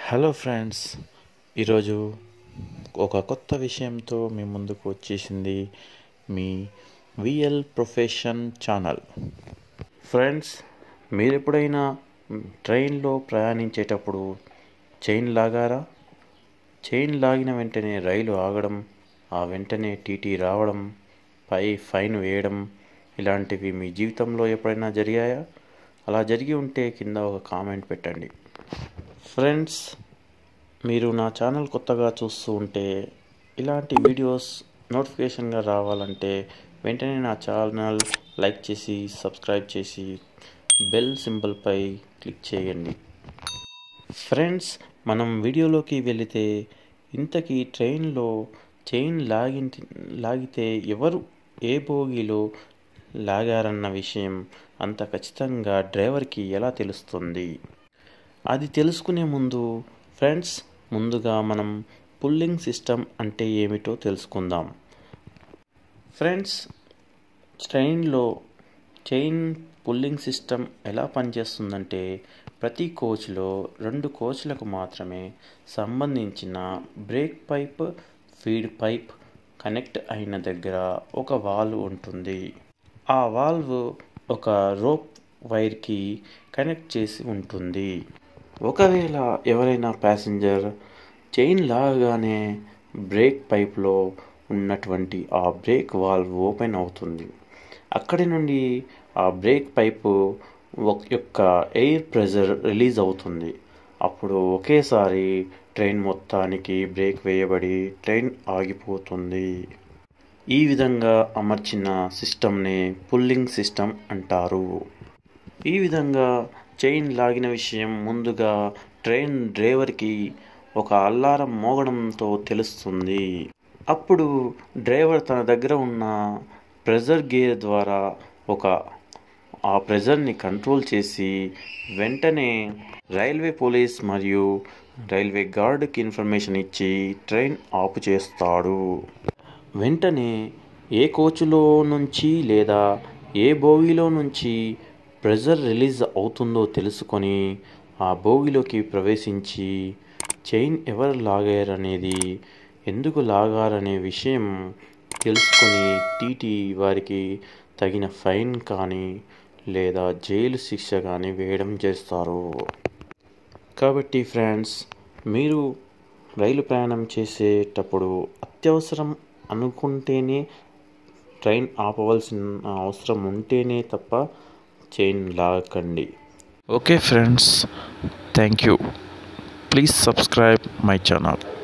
hello friends ఈరోజు ఒక కొత్త విషయంతో మీ ముందుకు వచ్చేసింది మీ విఎల్ ప్రొఫెషన్ ఛానల్ ఫ్రెండ్స్ మీరు ఎప్పుడైనా ట్రైన్లో ప్రయాణించేటప్పుడు చైన్ లాగారా చైన్ లాగిన వెంటనే రైలు ఆగడం ఆ వెంటనే టీటీ రావడం పై ఫైన్ వేయడం ఇలాంటివి మీ జీవితంలో ఎప్పుడైనా జరిగాయా అలా జరిగి ఉంటే కింద ఒక కామెంట్ పెట్టండి ఫ్రెండ్స్ మీరు నా ఛానల్ కొత్తగా చూస్తూ ఉంటే ఇలాంటి వీడియోస్ నోటిఫికేషన్గా రావాలంటే వెంటనే నా ఛానల్ లైక్ చేసి సబ్స్క్రైబ్ చేసి బెల్ సింబల్పై క్లిక్ చేయండి ఫ్రెండ్స్ మనం వీడియోలోకి వెళితే ఇంతకీ ట్రైన్లో చైన్ లాగి లాగితే ఎవరు ఏ బోగిలో లాగారన్న విషయం అంత ఖచ్చితంగా డ్రైవర్కి ఎలా తెలుస్తుంది అది తెలుసుకునే ముందు ఫ్రెండ్స్ ముందుగా మనం పుల్లింగ్ సిస్టమ్ అంటే ఏమిటో తెలుసుకుందాం ఫ్రెండ్స్ ట్రైన్లో చైన్ పుల్లింగ్ సిస్టమ్ ఎలా పనిచేస్తుందంటే ప్రతి కోచ్లో రెండు కోచ్లకు మాత్రమే సంబంధించిన brake pipe feed pipe connect అయిన దగ్గర ఒక వాల్వ్ ఉంటుంది ఆ వాల్వ్ ఒక రోప్ వైర్కి కనెక్ట్ చేసి ఉంటుంది ఒకవేళ ఎవరైనా ప్యాసింజర్ చైన్ లాగానే బ్రేక్ పైప్లో ఉన్నటువంటి ఆ బ్రేక్ వాల్వ్ ఓపెన్ అవుతుంది అక్కడి నుండి ఆ బ్రేక్ పైపు యొక్క ఎయిర్ ప్రెజర్ రిలీజ్ అవుతుంది అప్పుడు ఒకేసారి ట్రైన్ మొత్తానికి బ్రేక్ వేయబడి ట్రైన్ ఆగిపోతుంది ఈ విధంగా అమర్చిన సిస్టమ్నే పుల్లింగ్ సిస్టమ్ అంటారు ఈ విధంగా చైన్ లాగిన విషయం ముందుగా ట్రైన్ డ్రైవర్కి ఒక అల్లారం మోగడంతో తెలుస్తుంది అప్పుడు డ్రైవర్ తన దగ్గర ఉన్న ప్రెజర్ గేర్ ద్వారా ఒక ఆ ప్రెజర్ని కంట్రోల్ చేసి వెంటనే రైల్వే పోలీస్ మరియు రైల్వే గార్డుకి ఇన్ఫర్మేషన్ ఇచ్చి ట్రైన్ ఆపు చేస్తాడు వెంటనే ఏ కోచ్లో నుంచి లేదా ఏ బోగిలో నుంచి ప్రెజర్ రిలీజ్ అవుతుందో తెలుసుకొని ఆ బోగిలోకి ప్రవేశించి చైన్ ఎవరు లాగారనేది ఎందుకు లాగారనే విషయం తెలుసుకొని టీటీ వారికి తగిన ఫైన్ కానీ లేదా జైలు శిక్ష కానీ వేయడం చేస్తారు కాబట్టి ఫ్రెండ్స్ మీరు రైలు ప్రయాణం చేసేటప్పుడు అత్యవసరం అనుకుంటేనే ట్రైన్ ఆపవలసిన అవసరం ఉంటేనే తప్ప చైన్ లాగకండి okay friends thank you please subscribe my channel